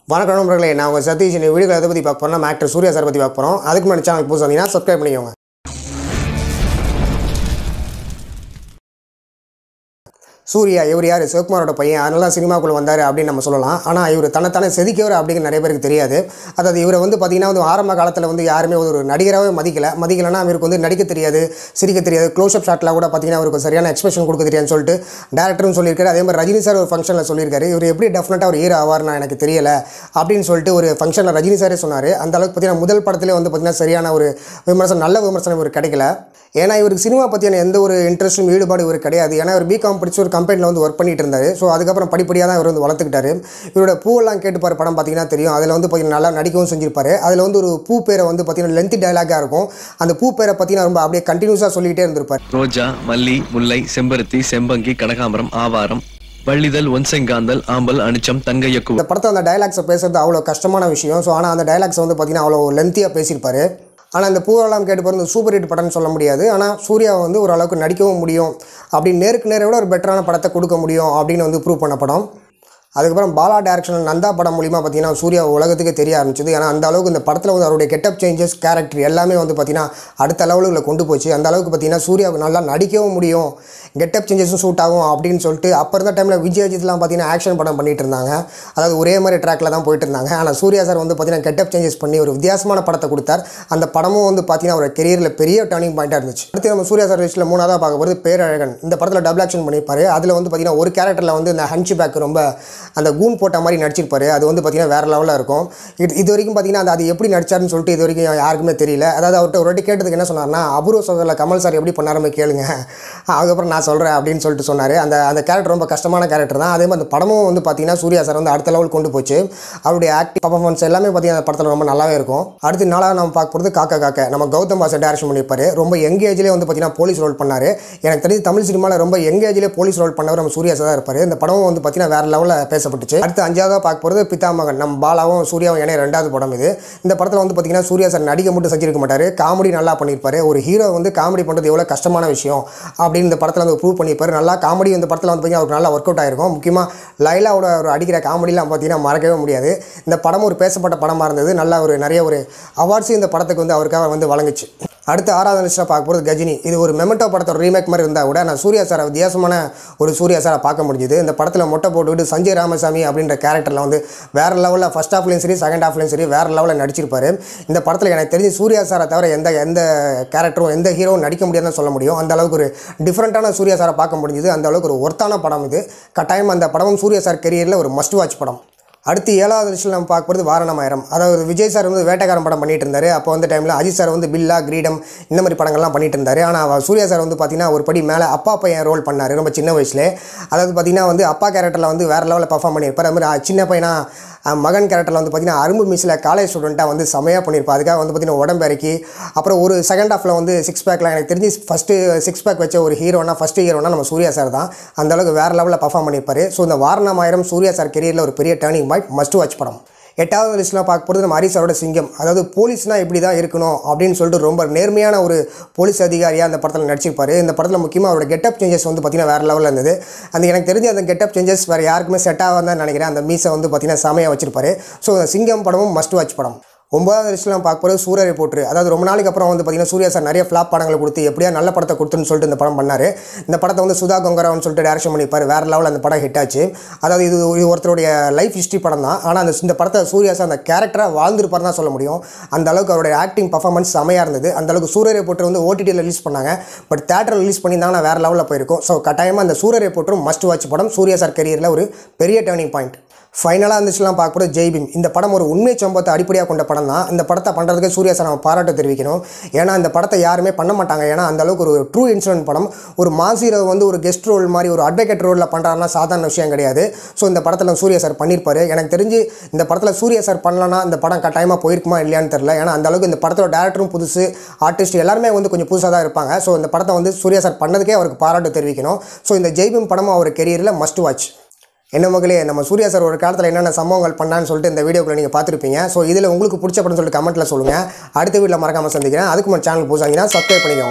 வணக்கம் நண்பர்களே நான் உங்கள் சதீஷ் இந்த வீடியோ எதை பற்றி பார்க்க போகிறோம் நம்ம ஆக்டர் சூர்யா சார் பற்றி பார்க்க போகிறோம் அதுக்கு முன்னாடி சேனல் புதுசு வந்தீங்கன்னா சப்ஸ்கிரைப் பண்ணிக்கோங்க சூர்யா இவர் யார் சிவகுமாரோட பையன் அதனால தான் சினிமாக்குள்ளே வந்தார் அப்படின்னு நம்ம சொல்லலாம் ஆனால் இவர் தன்னைத்தானே செதுக்கியவர் அப்படிங்கிற நிறைய பேருக்கு தெரியாது அதாவது இவரை வந்து பார்த்தீங்கன்னா வந்து ஆரம்ப காலத்தில் வந்து யாருமே ஒரு நடிகராகவே மதிக்கல மதிக்கலைன்னா அவருக்கு வந்து நடிக்க தெரியாது சிரிக்க தெரியாது க்ளோஸ்அப் ஷாட்டில் கூட பார்த்தீங்கன்னா அவருக்கு சரியான எக்ஸ்பிரஷன் கொடுக்க தெரியாதுன்னு சொல்லிட்டு டேரக்டரும் சொல்லியிருக்காரு அதே மாதிரி ரஜினி சார் ஒரு ஃபங்க்ஷனில் சொல்லியிருக்காரு இவர் எப்படி டெஃபினட்டாக ஒரு ஹீரோ ஆவார்னு எனக்கு தெரியல அப்படின்னு சொல்லிட்டு ஒரு ஃபங்க்ஷனில் ரஜினி சாரே சொன்னார் அந்த அளவுக்கு பார்த்தீங்கன்னா முதல் படத்திலே வந்து பார்த்தீங்கன்னா சரியான ஒரு விமர்சனம் நல்ல விமர்சனம் இவருக்கு கிடைக்கல ஏன்னா இவருக்கு சினிமா பற்றியான எந்த ஒரு இன்ட்ரெஸ்ட்டும் ஈடுபாடு இவருக்கு கிடையாது ஏன்னா இவர் பிகாம் படிச்சு ஒரு கம்பெனியில் வந்து ஒர்க் பண்ணிட்டு இருந்தார் ஸோ அதுக்கப்புறம் படிப்படியாக தான் இவர் வந்து வளர்த்துக்கிட்டாரு இவரோட பூவெல்லாம் கேட்டுப்பார் படம் பார்த்தீங்கன்னா தெரியும் அதில் வந்து பார்த்தீங்கன்னா நல்லா நடிக்கவும் செஞ்சிருப்பாரு அதில் வந்து ஒரு பூ பேரை வந்து பார்த்தீங்கன்னா லென்த் டயலாகாக இருக்கும் அந்த பூ பேரை பார்த்தீங்கன்னா ரொம்ப அப்படியே கண்டினியூஸாக சொல்லிக்கிட்டே இருந்திருப்பார் ரோஜா மல்லி முல்லை செம்பருத்தி செம்பங்கி கனகாம்பரம் ஆவாரம் வள்ளிதழ் ஒன்செங்காந்தல் ஆம்பல் அனிச்சம் தங்கையக்கு இந்த படத்தை அந்த டயலாக்ஸை பேசுறது அவ்வளோ கஷ்டமான விஷயம் ஸோ ஆனால் அந்த டயலாக்ஸை வந்து பார்த்தீங்கன்னா அவ்வளோ லென்த்தியாக பேசியிருப்பாரு ஆனால் இந்த பூவெல்லாம் கேட்டு போகிற இந்த சூப்பர் ஹிட் படம்னு சொல்ல முடியாது ஆனால் சூர்யா வந்து ஓரளவுக்கு நடிக்கவும் முடியும் அப்படின்னு நேருக்கு நேரை விட ஒரு பெட்டரான படத்தை கொடுக்க முடியும் அப்படின்னு வந்து ப்ரூவ் பண்ண படம் அதுக்கப்புறம் பாலா டேரக்ஷனில் நந்தா படம் மூலிமா பார்த்தீங்கன்னா சூர்யா உலகத்துக்கு தெரிய ஆரம்பிச்சது ஏன்னா அந்த அளவுக்கு இந்த படத்தில் வந்து அவருடைய கெட்டப் சேஞ்சஸ் கேரக்டர் எல்லாமே வந்து பார்த்தீங்கன்னா அடுத்த லெவலுக்குள்ள கொண்டு போச்சு அந்த அளவுக்கு பார்த்தீங்கன்னா சூர்யாவுக்கு நல்லா நடிக்கவும் முடியும் கெட்டப் சேஞ்சஸும் சூட் ஆகும் அப்படின்னு சொல்லிட்டு அப்போ இருந்த டைமில் விஜய் அஜித்லாம் பார்த்தீங்கன்னா ஆக்ஷன் படம் பண்ணிட்டு இருந்தாங்க அதாவது ஒரே மாதிரி ட்ராக்கில் தான் போயிட்டு இருந்தாங்க ஆனால் சூர்யா சார் வந்து பார்த்தீங்கன்னா கெட்டப் சேஞ்சஸ் பண்ணி ஒரு வித்தியாசமான படத்தை கொடுத்தார் அந்த படமும் வந்து பார்த்தீங்கன்னா ஒரு கெரியரில் பெரிய டர்னிங் பாயிண்ட்டாக இருந்துச்சு அடுத்து நம்ம சூர்யா சார் லிஸ்ட்டில் மூணாவதாக பார்க்க போகிறது பேரழகன் இந்த படத்தில் டபுள் ஆக்ஷன் பண்ணியிருப்பாரு அதில் வந்து பார்த்தீங்கன்னா ஒரு கேரக்டரில் வந்து இந்த ஹன்ச் பேக் ரொம்ப அந்த கூன் போட்ட மாதிரி நடிச்சிருப்பாரு அது வந்து பார்த்தீங்கன்னா வேறு லெவலில் இருக்கும் இது இது வரைக்கும் பார்த்தீங்கன்னா அது அது எப்படி நடிச்சாருன்னு சொல்லிட்டு இது வரைக்கும் யாருக்குமே தெரியல அதாவது அவர்கிட்ட ஒரு வாட்டி கேட்டதுக்கு என்ன சொன்னார்னா அபூர்வ சோதரில் கமல் சார் எப்படி பண்ணாருமே கேளுங்க அதுக்கப்புறம் நான் சொல்கிறேன் அப்படின்னு சொல்லிட்டு சொன்னார் அந்த அந்த கேரக்டர் ரொம்ப கஷ்டமான கேரக்டர் தான் அதே மாதிரி அந்த படமும் வந்து பார்த்தீங்கன்னா சூர்யா சார் வந்து அடுத்த லெவல் கொண்டு போச்சு அவருடைய ஆக்டிங் பர்ஃபார்மன்ஸ் எல்லாமே பார்த்தீங்கன்னா அந்த படத்தில் ரொம்ப நல்லாவே இருக்கும் அடுத்து நாளாக நம்ம பார்க்க போகிறது காக்கா காக்க நம்ம கௌதம் வாசர் டேரக்ஷன் பண்ணியிருப்பாரு ரொம்ப யங் ஏஜ்லேயே வந்து பார்த்தீங்கன்னா போலீஸ் ரோல் பண்ணார் எனக்கு தெரிஞ்சு தமிழ் சினிமாவில் ரொம்ப யங் ஏஜ்லேயே போலீஸ் ரோல் பண்ணவர் நம்ம சூர்யா சார் தான் இருப்பார் இந்த படமும் வந்து பார்த்தீங்கன்னா வேறு லெவலில் பேசப்பட்டுச்சு அடுத்து அஞ்சாவதாக பார்க்க போகிறது பிதாமகன் நம்ம பாலாவும் சூர்யாவும் இணைய ரெண்டாவது படம் இது இந்த படத்தில் வந்து பார்த்தீங்கன்னா சூர்யா சார் நடிக்க மட்டும் செஞ்சிருக்க மாட்டார் காமெடி நல்லா பண்ணியிருப்பாரு ஒரு ஹீரோ வந்து காமெடி பண்ணுறது எவ்வளோ கஷ்டமான விஷயம் அப்படின்னு இந்த படத்தில் வந்து ப்ரூவ் பண்ணியிருப்பாரு நல்லா காமெடி இந்த படத்தில் வந்து பார்த்தீங்கன்னா அவருக்கு நல்லா ஒர்க் அவுட் ஆயிருக்கும் முக்கியமாக லைலாவோட ஒரு அடிக்கிற காமெடிலாம் பார்த்தீங்கன்னா மறக்கவே முடியாது இந்த படம் ஒரு பேசப்பட்ட படமாக இருந்தது நல்லா ஒரு நிறைய ஒரு அவார்ட்ஸும் இந்த படத்துக்கு வந்து அவருக்காக வந்து வழங்குச்சு அடுத்து ஆறாவது லிஸ்ட்டில் பார்க்க போகிறது கஜினி இது ஒரு மெமெண்டோ படத்தோட ரீமேக் மாதிரி இருந்தால் கூட நான் சூர்யா சாரை வித்தியாசமான ஒரு சூர்யா சாரை பார்க்க முடிஞ்சுது இந்த படத்தில் மொட்டை போட்டுவிட்டு சஞ்சய் ராமசாமி அப்படின்ற கேரக்டரில் வந்து வேறு லெவலில் ஃபஸ்ட் ஹாஃப்லையும் சரி செகண்ட் ஹாஃப்லையும் சரி வேறு லெவலில் நடிச்சிருப்பாரு இந்த படத்தில் எனக்கு தெரிஞ்சு சூர்யா சாரை தவிர எந்த எந்த கேரக்டரும் எந்த ஹீரோவும் நடிக்க முடியாதுன்னு சொல்ல முடியும் அந்த அளவுக்கு ஒரு டிஃப்ரெண்ட்டான சூர்யா சாரை பார்க்க முடிஞ்சுது அந்த அளவுக்கு ஒரு ஒர்த்தான படம் இது கட்டாயம் அந்த படமும் சூர்யா சார் கெரியரில் ஒரு மஸ்ட் வாட்ச் படம் அடுத்து ஏழாவது லிஸ்ட்டில் நம்ம பார்க்குறது வாரணமாயிரம் அதாவது விஜய் சார் வந்து வேட்டைக்காரன் படம் பண்ணிட்டு இருந்தார் அப்போ வந்து டைமில் அஜித் சார் வந்து பில்லா கிரீடம் இந்த மாதிரி படங்கள்லாம் பண்ணிட்டு இருந்தார் ஆனால் அவர் சூர்யா சார் வந்து பார்த்தீங்கன்னா ஒரு படி மேலே அப்பா பையன் ரோல் பண்ணார் ரொம்ப சின்ன வயசுலேயே அதாவது பார்த்தீங்கன்னா வந்து அப்பா கேரக்டரில் வந்து வேறு லெவலில் பர்ஃபார்ம் பண்ணியிருப்பார் அது மாதிரி அஹ், சின்ன பையனா அஹ், மகன் கேரக்டரில் வந்து பார்த்தீங்கன்னா அரும்பு மிஸ்ஸில் காலேஜ் ஸ்டூடெண்ட்டாக வந்து செமையாக பண்ணியிருப்பார் அதுக்காக வந்து பார்த்தீங்கன்னா உடம்பு இறக்கி அப்புறம் ஒரு செகண்ட் ஹாஃபில் வந்து சிக்ஸ் பேக்கில் எனக்கு தெரிஞ்சு ஃபஸ்ட்டு சிக்ஸ் பேக் வச்ச ஒரு ஹீரோனா ஃபஸ்ட்டு ஹீரோனா நம்ம சூர்யா சார் தான் அந்த அளவுக்கு வேறு லெவலில் பர்ஃபார்ம் பண்ணியிருப்பார் ஸோ இந்த வாரணமாயிரம் சூர்யா சார் கெரியரில் ஒரு பெரிய டேர்னிங் பாயிண்ட் மஸ்ட் வாட்ச் படம் எட்டாவது லிஸ்ட்டில் பார்க்க போகிறது நம்ம ஹரி சாரோட சிங்கம் அதாவது போலீஸ்னால் இப்படி தான் இருக்கணும் அப்படின்னு சொல்லிட்டு ரொம்ப நேர்மையான ஒரு போலீஸ் அதிகாரியாக அந்த படத்தில் நடிச்சிருப்பாரு இந்த படத்தில் முக்கியமாக அவரோட கெட்டப் சேஞ்சஸ் வந்து பார்த்தீங்கன்னா வேறு லெவலில் இருந்தது அந்த எனக்கு தெரிஞ்ச அந்த கெட்டப் சேஞ்சஸ் வேறு யாருக்குமே செட் ஆகாதான் நினைக்கிறேன் அந்த மீசை வந்து பார்த்தீங்கன்னா செமையாக வச்சிருப்பாரு ஸோ அந்த சிங்கம் படமும் மஸ்ட் வாட்ச் படம் ஒன்பதாவது லிஸ்ட்டில் நம்ம பார்க்க போகிறது சூரிய ரிப்போர்ட்ரு அதாவது ரொம்ப நாளைக்கு அப்புறம் வந்து பார்த்தீங்கன்னா சூர்யா சார் நிறைய ஃப்ளாப் படங்களை கொடுத்து எப்படியா நல்ல படத்தை கொடுத்துன்னு சொல்லிட்டு இந்த படம் பண்ணார் இந்த படத்தை வந்து சுதா கொங்கராவன் சொல்லிட்டு டேரக்ஷன் பண்ணியிருப்பார் வேறு லெவலில் அந்த படம் ஹிட் ஆச்சு அதாவது இது இது ஒருத்தருடைய லைஃப் ஹிஸ்ட்ரி படம் தான் ஆனால் அந்த இந்த படத்தை சூர்யா சார் அந்த கேரக்டராக வாழ்ந்திருப்பார் தான் சொல்ல முடியும் அந்த அளவுக்கு அவருடைய ஆக்டிங் பர்ஃபார்மன்ஸ் செமையாக இருந்தது அந்த அளவுக்கு சூரிய ரிப்போர்ட்டர் வந்து ஓடிடியில் ரிலீஸ் பண்ணாங்க பட் தேட்டரில் ரிலீஸ் பண்ணியிருந்தாங்கன்னா வேறு லெவலில் போயிருக்கும் ஸோ கட்டாயமாக அந்த சூரிய ரிப்போர்ட்டரும் மஸ்ட் வாட்ச் படம் சூர்யா சார் கெரியரில் ஒரு பெரிய டேர்னிங் பாயிண்ட் ஃபைனலாக இருந்துச்சுலாம் பார்க்க போகிறது ஜெய்பீம் இந்த படம் ஒரு உண்மை சம்பவத்தை அடிப்படையாக கொண்ட படம் தான் இந்த படத்தை பண்ணுறதுக்கு சூர்யா சார் நம்ம பாராட்டு தெரிவிக்கணும் ஏன்னா இந்த படத்தை யாருமே பண்ண மாட்டாங்க ஏன்னா அந்த அளவுக்கு ஒரு ட்ரூ இன்சிடென்ட் படம் ஒரு மாசீரோ வந்து ஒரு கெஸ்ட் ரோல் மாதிரி ஒரு அட்வொகேட் ரோலில் பண்ணுறாருன்னா சாதாரண விஷயம் கிடையாது ஸோ இந்த படத்தில் சூர்யா சார் பண்ணியிருப்பாரு எனக்கு தெரிஞ்சு இந்த படத்தில் சூர்யா சார் பண்ணலன்னா இந்த படம் கட்டாயமாக போயிருக்குமா இல்லையான்னு தெரியல ஏன்னா அந்த அளவுக்கு இந்த படத்தோட டேரக்டரும் புதுசு ஆர்டிஸ்ட் எல்லாருமே வந்து கொஞ்சம் புதுசாக தான் இருப்பாங்க ஸோ இந்த படத்தை வந்து சூர்யா சார் பண்ணதுக்கே அவருக்கு பாராட்டு தெரிவிக்கணும் ஸோ இந்த ஜெய்பீம் படமும் அவர் கெரியரில் மஸ்ட் வாட்ச் என்ன மகளே நம்ம சூர்யா சார் ஒரு காலத்தில் என்னென்ன சம்பவங்கள் பண்ணான்னு சொல்லிட்டு இந்த வீடியோக்குள்ள நீங்கள் பார்த்துருப்பீங்க ஸோ இதில் உங்களுக்கு பிடிச்ச படம் சொல்லிட்டு கமெண்ட்டில் சொல்லுங்கள் அடுத்த வீட்டில் மறக்காமல் சந்திக்கிறேன் அதுக்கு நம்ம சேனல் புதுசாங்கன்னா சப்ஸ்கிரைப் பண்ணிக்கோங்க